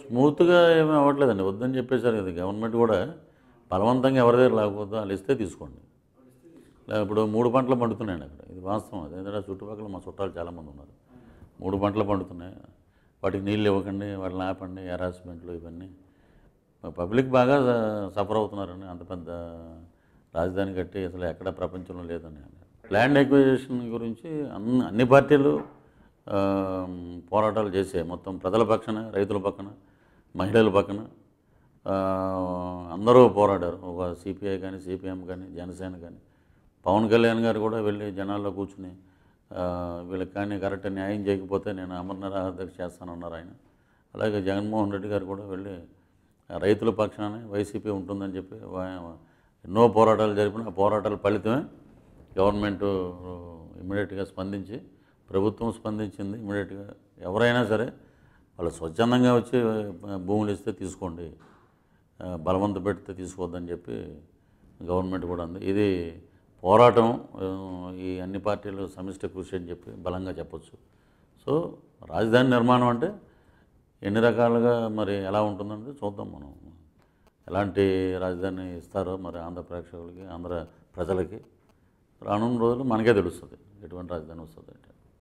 స్మూత్గా ఏమీ అవ్వట్లేదండి వద్దని చెప్పేశారు కదా గవర్నమెంట్ కూడా బలవంతంగా ఎవరి దగ్గర లేకపోతే వాళ్ళు ఇస్తే తీసుకోండి లే- ఇప్పుడు మూడు పంటలు పండుతున్నాయండి అక్కడ ఇది వాస్తవం అది ఎందుకంటే చుట్టుపక్కల మా చుట్టాలు చాలామంది ఉన్నారు మూడు పంటలు పండుతున్నాయి వాటికి నీళ్ళు ఇవ్వకండి వాటిని ఆపండి హెరాస్మెంట్లు ఇవన్నీ పబ్లిక్ బాగా సఫర్ అవుతున్నారండి అంత పెద్ద రాజధాని కట్టి అసలు ఎక్కడ ప్రపంచంలో లేదని ల్యాండ్ ఎక్విజిషన్ గురించి అన్ని అన్ని పార్టీలు ఆ, పోరాటాలు చేసే మొత్తం ప్రజల పక్కన రైతుల పక్కన మహిళల పక్కన ఆ, అందరూ పోరాడారు ఒక సిపిఐ కానీ సిపిఎం కానీ జనసేన కానీ పవన్ కళ్యాణ్ గారు కూడా వెళ్ళి జనాల్లో కూర్చుని ఆ, వీళ్ళకి కానీ కరెక్ట్ న్యాయం చేయకపోతే నేను అమరనాథ దీక్ష చేస్తానన్నారు ఆయన అలాగే జగన్మోహన్ రెడ్డి గారు కూడా వెళ్ళి ఆ రైతుల పక్షానే వైసీపీ ఉంటుందని చెప్పి వా- ఎన్నో పోరాటాలు జరిపిన ఆ పోరాటాల ఫలితమే గవర్నమెంట్ ఇమీడియట్గా స్పందించి ప్రభుత్వం స్పందించింది ఇమీడియట్గా ఎవరైనా సరే వాళ్ళు స్వచ్ఛందంగా వచ్చి ఆ, భూములు ఇస్తే తీసుకోండి ఆ, బలవంత పెడితే తీసుకోవద్దని చెప్పి గవర్నమెంట్ కూడా ఉంది ఇది పోరాటం ఆ, ఈ అన్ని పార్టీలు సమిష్టి కృషి అని చెప్పి బలంగా చెప్పొచ్చు సో రాజధాని నిర్మాణం అంటే ఎన్ని రకాలుగా మరి ఎలా ఉంటుందంటే చూద్దాం మనం ఎలాంటి రాజధాని ఇస్తారో మరి ఆంధ్ర ప్రేక్షకులకి ఆంధ్ర ప్రజలకి రానున్న రోజులు మనకే తెలుస్తుంది ఎటువంటి రాజధాని వస్తుంది అంటే